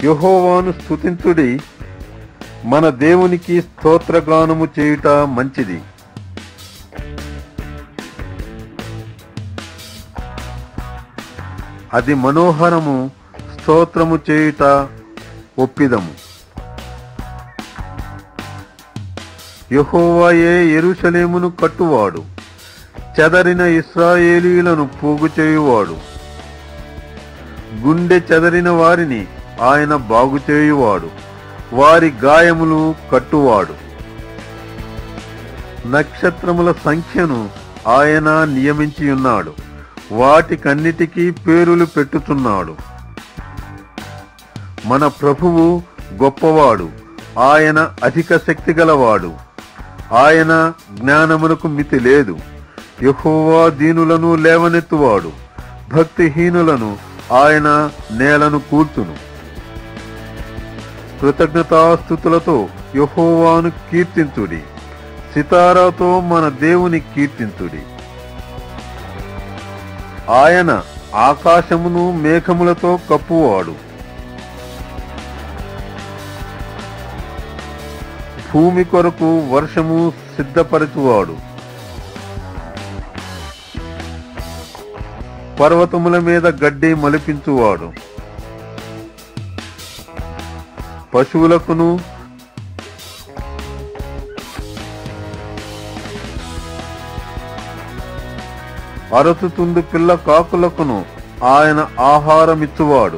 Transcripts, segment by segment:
యెహోవాను స్తుతించుడి మన దేవునికి స్తోత్రగానము చేయుట మంచిది అది మనోహరము స్తోత్రము చేయుట ఒప్పిదము యెహోవాయే యెరూషలేమును కట్టువాడు చెదరిన ఇస్రాయేలీలను పోగు చేయువాడు గుండె చెదరిన వారిని ఆయన బాగు చేయువాడు వారి గాయములు కట్టువాడు నక్షత్రముల సంఖ్యను ఆయన నియమించి ఉన్నాడు వాటికన్నిటికీ పేరులు పెట్టుచున్నాడు మన ప్రభువు గొప్పవాడు ఆయన అధిక శక్తి గలవాడు ఆయన జ్ఞానమునకు మితి లేదు యెహోవా దీనులను లేవనెత్తువాడు భక్తిహీనులను ఆయన నేలను కూర్చును కృతజ్ఞతాస్థుతులతో యెహోవాను కీర్తించుడి సితారాతో మన దేవుని కీర్తించుడి ఆయన ఆకాశమును మేఘములతో కప్పువాడు భూమి కొరకు వర్షము సిద్ధపరచువాడు పర్వతముల మీద గడ్డి మలిపించువాడు పశువులకును అరచుతుండు పిల్ల కాకులకును ఆయన ఆహారమిచ్చువాడు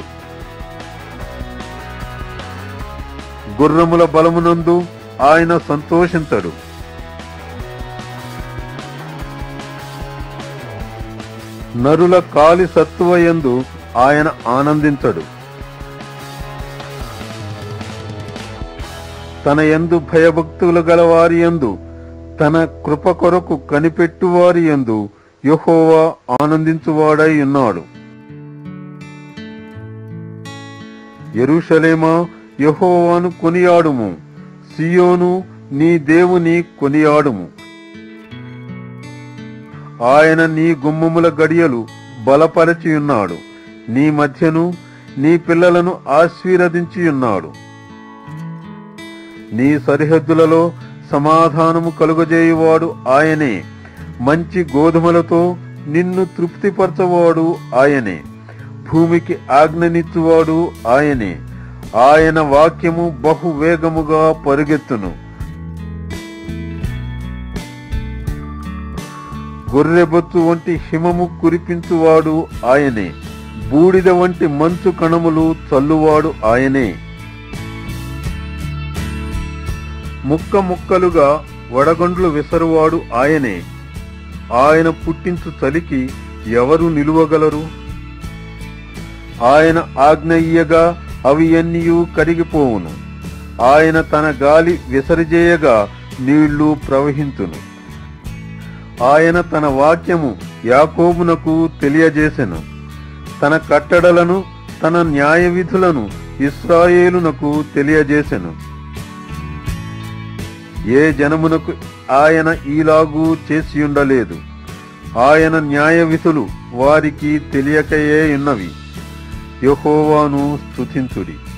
గుర్రముల బలమునందు ఆయన సంతోషించడు నరుల కాలి సత్తువయందు ఆయన ఆనందించడు తన యందు భయభక్తులు గలవారి యందు తన కృప కొరకు కనిపెట్టువారి యందు యెహోవా ఆనందించువాడై ఉన్నాడు యెరూషలేమా యెహోవాను కొనియాడుము సియోను నీ దేవుని కొనియాడుము ఆయన నీ గుమ్మముల గడియలు బలపరచి ఉన్నాడు నీ మధ్యను నీ పిల్లలను ఆశీర్వదించి ఉన్నాడు నీ సరిహద్దులలో సమాధానము కలుగజేయువాడు ఆయనే మంచి గోధుమలతో నిన్ను తృప్తిపరచవాడు ఆయనే భూమికి ఆజ్ఞనిచ్చువాడు ఆయనే ఆయన వాక్యము బహు వేగముగా పరుగెత్తును గొర్రెబొత్తు వంటి హిమము కురిపించువాడు ఆయనే బూడిద వంటి మంచు కణములు చల్లువాడు ఆయనే ముక్క ముక్కలుగా వడగండ్లు విసరువాడు ఆయనే ఆయన పుట్టించు చలికి ఎవరు నిలువగలరు ఆయన ఆజ్ఞయ్యగా అవి ఎన్నియు కరిగిపోవును ఆయన తన గాలి విసరిజేయగా నీళ్లు ప్రవహించును ఆయన తన వాక్యము యాకోబునకు తెలియజేసెను తన కట్టడలను తన న్యాయ విధులను ఇస్రాయేలునకు తెలియజేసెను ఏ జనమునకు ఆయన ఈలాగు చేసియుండలేదు ఆయన న్యాయ విధులు వారికి తెలియకయే ఉన్నవి యెహోవాను స్తుతించుడి